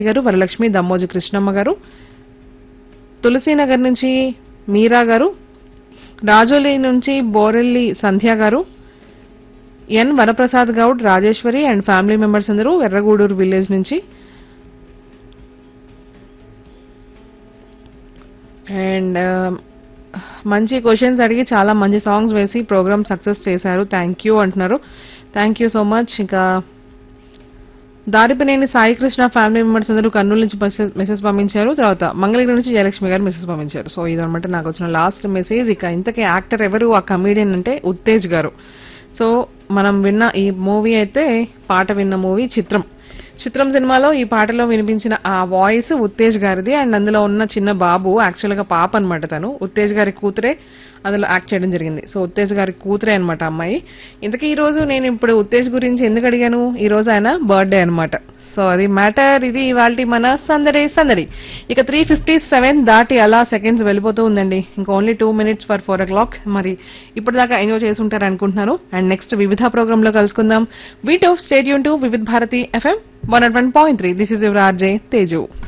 గారు వరలక్ష్మి దమ్మోజు కృష్ణమ్మ గారు తులసీనగర్ నుంచి మీరా గారు రాజోలి నుంచి Borelli Sandhya garu N Varaprasad Goud Rajeshwari and family members అందరూ ఎర్రగూడూరు విలేజ్ నుంచి అండ్ మంచి క్వశ్చన్స్ అడిగి చాలా మంచి సాంగ్స్ వేసి ప్రోగ్రామ్ సక్సెస్ చేశారు థ్యాంక్ యూ అంటున్నారు థ్యాంక్ యూ సో మచ్ ఇంకా దారిపనేని సాయి కృష్ణ ఫ్యామిలీ మెంబర్స్ అందరూ కర్నూలు నుంచి మెసేజ్ పంపించారు తర్వాత మంగళగిరి నుంచి జయలక్ష్మి గారు మెసేజ్ పంపించారు సో ఇదనమాట నాకు వచ్చిన లాస్ట్ మెసేజ్ ఇక ఇంతకీ యాక్టర్ ఎవరు ఆ కమీడియన్ అంటే ఉత్తేజ్ గారు సో మనం విన్న ఈ మూవీ అయితే పాట విన్న మూవీ చిత్రం చిత్రం సినిమాలో ఈ పాటలో వినిపించిన ఆ వాయిస్ ఉత్తేజ్ గారిది అండ్ అందులో ఉన్న చిన్న బాబు యాక్చువల్ గా పాప అనమాట తను ఉత్తేజ్ గారి కూతురే అందులో యాక్ట్ చేయడం జరిగింది సో ఉత్తేజ్ గారి కూతురే అనమాట అమ్మాయి ఇంతకీ ఈ రోజు నేను ఇప్పుడు ఉత్తేజ్ గురించి ఎందుకు అడిగాను ఈ రోజు ఆయన బర్త్డే అనమాట సో అది మ్యాటర్ ఇది ఇవాళ మన సందడి సందడి ఇక త్రీ ఫిఫ్టీ సెవెన్ దాటి అలా సెకండ్స్ వెళ్ళిపోతూ ఉందండి ఇంకా only two minutes for four o'clock మరి ఇప్పటిదాకా ఎంజాయ్ చేసి ఉంటారు అనుకుంటున్నాను అండ్ నెక్స్ట్ వివిధ ప్రోగ్రామ్ లో కలుసుకుందాం వీటో stay tuned to Vividh Bharati FM one one point three this is your RJ Teju